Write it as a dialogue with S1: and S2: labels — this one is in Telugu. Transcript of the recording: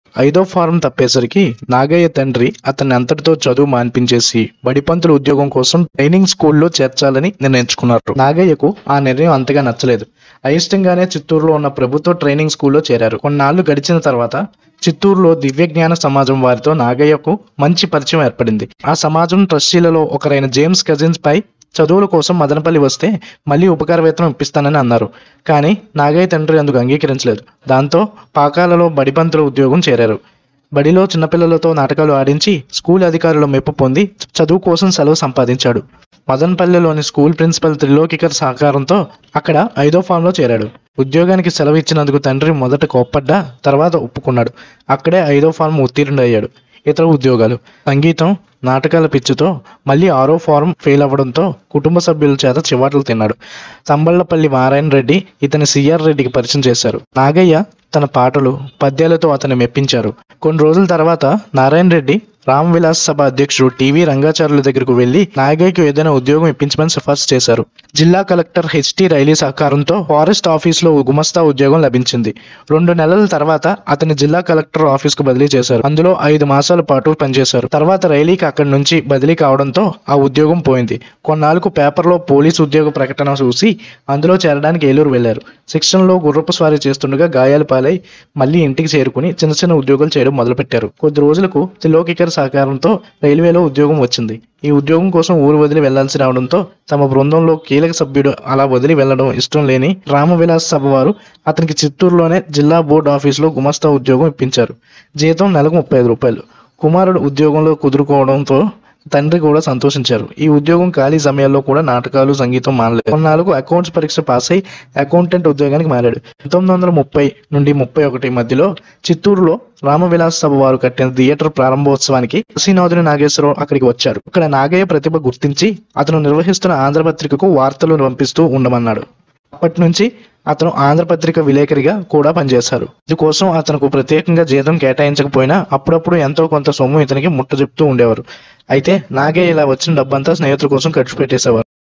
S1: ఐదో ఫారం తప్పేసరికి నాగయ్య తండ్రి అతన్ని అంతటితో చదువు మాన్పించేసి బడిపంతుల ఉద్యోగం కోసం ట్రైనింగ్ స్కూల్లో చేర్చాలని నిర్ణయించుకున్నారు నాగయ్యకు ఆ నిర్ణయం అంతగా నచ్చలేదు అయిష్టంగానే చిత్తూరులో ఉన్న ప్రభుత్వ ట్రైనింగ్ స్కూల్లో చేరారు కొన్నాళ్లు గడిచిన తర్వాత చిత్తూరులో దివ్యజ్ఞాన సమాజం వారితో నాగయ్యకు మంచి పరిచయం ఏర్పడింది ఆ సమాజం ట్రస్టీలలో ఒకరైన జేమ్స్ కజిన్స్ పై చదువుల కోసం మదనపల్లి వస్తే మళ్ళీ ఉపకార వేతనం ఇప్పిస్తానని అన్నారు కానీ నాగయ్య తండ్రి అందుకు అంగీకరించలేదు దాంతో పాకాలలో బడిపంతుల ఉద్యోగం చేరారు బడిలో చిన్నపిల్లలతో నాటకాలు ఆడించి స్కూల్ అధికారుల మెప్పు పొంది చదువు కోసం సెలవు సంపాదించాడు మదనపల్లిలోని స్కూల్ ప్రిన్సిపల్ త్రిలోకికర్ సహకారంతో అక్కడ ఐదో ఫామ్లో చేరాడు ఉద్యోగానికి సెలవు ఇచ్చినందుకు తండ్రి మొదట కోప్పడ్డా తర్వాత ఒప్పుకున్నాడు అక్కడే ఐదో ఫారం ఉత్తీర్ణుడయ్యాడు ఇతర ఉద్యోగాలు సంగీతం నాటకాల పిచ్చితో మళ్ళీ ఆరో ఫారం ఫెయిల్ అవ్వడంతో కుటుంబ సభ్యుల చేత చివాట్లు తిన్నాడు తంబళ్లపల్లి నారాయణ రెడ్డి ఇతని సిఆర్ రెడ్డికి పరిచయం చేశారు నాగయ్య తన పాటలు పద్యాలతో అతన్ని మెప్పించారు కొన్ని రోజుల తర్వాత నారాయణ రెడ్డి రామ్ విలాస్ సభ అధ్యక్షుడు టీవీ రంగాచార్యుల దగ్గరకు వెళ్లి నాగయ్యకు ఏదైనా ఉద్యోగం ఇప్పించమని సిఫార్సు చేశారు జిల్లా కలెక్టర్ హెచ్టి రైలీ సహకారంతో ఫారెస్ట్ ఆఫీసులో గుమస్తా ఉద్యోగం లభించింది రెండు నెలల తర్వాత అతని జిల్లా కలెక్టర్ ఆఫీస్కు బదిలీ చేశారు అందులో ఐదు మాసాల పాటు పనిచేశారు తర్వాత రైలీకి అక్కడి నుంచి బదిలీ కావడంతో ఆ ఉద్యోగం పోయింది కొన్నాళ్ళకు పేపర్లో పోలీస్ ఉద్యోగ ప్రకటన చూసి అందులో చేరడానికి ఏలూరు వెళ్లారు శిక్షణలో గుర్రపు స్వారీ చేస్తుండగా గాయాలు పాలై మళ్ళీ ఇంటికి చేరుకుని చిన్న చిన్న ఉద్యోగాలు చేయడం మొదలుపెట్టారు కొద్ది రోజులకు త్రిలోకికర్ సహకారంతో రైల్వేలో ఉద్యోగం వచ్చింది ఈ ఉద్యోగం కోసం ఊరు వదిలి వెళ్లాల్సి రావడంతో తమ బృందంలో కీలక సభ్యుడు అలా వదిలి వెళ్లడం ఇష్టం లేని రామవిలాస్ సభ వారు అతనికి చిత్తూరులోనే జిల్లా బోర్డు ఆఫీసులో గుమస్తా ఉద్యోగం ఇప్పించారు జీతం నెలకు ముప్పై ఐదు రూపాయలు కుమారుడు ఉద్యోగంలో కుదురుకోవడంతో తండ్రి కూడా సంతోషించారు ఈ ఉద్యోగం ఖాళీ సమయాల్లో కూడా నాటకాలు సంగీతం మానలేదు కొన్నాళ్ళకు అకౌంట్స్ పరీక్ష పాస్ అయి అకౌంటెంట్ ఉద్యోగానికి మారాడు పంతొమ్మిది వందల ముప్పై నుండి ముప్పై ఒకటి మధ్యలో చిత్తూరులో రామవిలాస్ సభ వారు కట్టిన థియేటర్ ప్రారంభోత్సవానికి శ్రీనాథుని నాగేశ్వరరావు అక్కడికి వచ్చారు ఇక్కడ నాగయ్య ప్రతిభ గుర్తించి అతను నిర్వహిస్తున్న ఆంధ్రపత్రికకు వార్తలు పంపిస్తూ ఉండమన్నాడు అప్పటి నుంచి అతను ఆంధ్రపత్రిక విలేకరిగా కూడా పనిచేశారు ఇందుకోసం అతనికి ప్రత్యేకంగా జీతం కేటాయించకపోయినా అప్పుడప్పుడు ఎంతో కొంత సొమ్ము ఇతనికి ముట్ట చెప్తూ ఉండేవారు అయితే నాగే ఇలా వచ్చిన డబ్బంతా స్నేహితుల కోసం ఖర్చు పెట్టేసేవారు